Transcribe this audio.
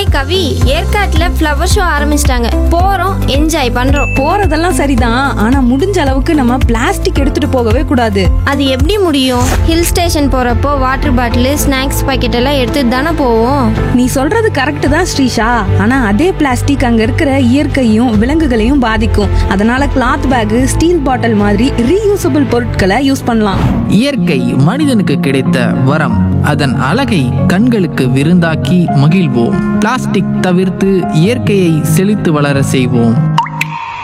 hi Kavi ஏற்காட்டுல flower show ஆரம்பிச்சிட்டாங்க போறோம் என்ஜாய் பண்றோம் போறதெல்லாம் சரிதான் ஆனா முடிஞ்ச அளவுக்கு நம்ம பிளாஸ்டிக் எடுத்துட்டு போகவே கூடாது அது எப்படி முடியும் ஹில் ஸ்டேஷன் போறப்போ வாட்டர் பாட்டில் ஸ்நாக்ஸ் பாக்கெட் எல்லாம் எடுத்துட்டு தானே போவோம் நீ சொல்றது கரெக்ட் தான் ஸ்ரீஷா ஆனா அதே பிளாஸ்டிக் அங்க இருக்கிற இயற்கையும் விலங்குகளையும் பாதிக்கும் அதனால கிளாத் பேக் ஸ்டீல் பாட்டில் மாதிரி ரீயூசபிள் பொருட்களை யூஸ் பண்ணலாம் இயற்கை மனிதனுக்கு கிடைத்த வரம் அதன் அழகை கண்களுக்கு விருந்தாக்கி மகிழ்வோம் பிளாஸ்டிக் தவிர்த்து இயற்கையை செழித்து வளர செய்வோம்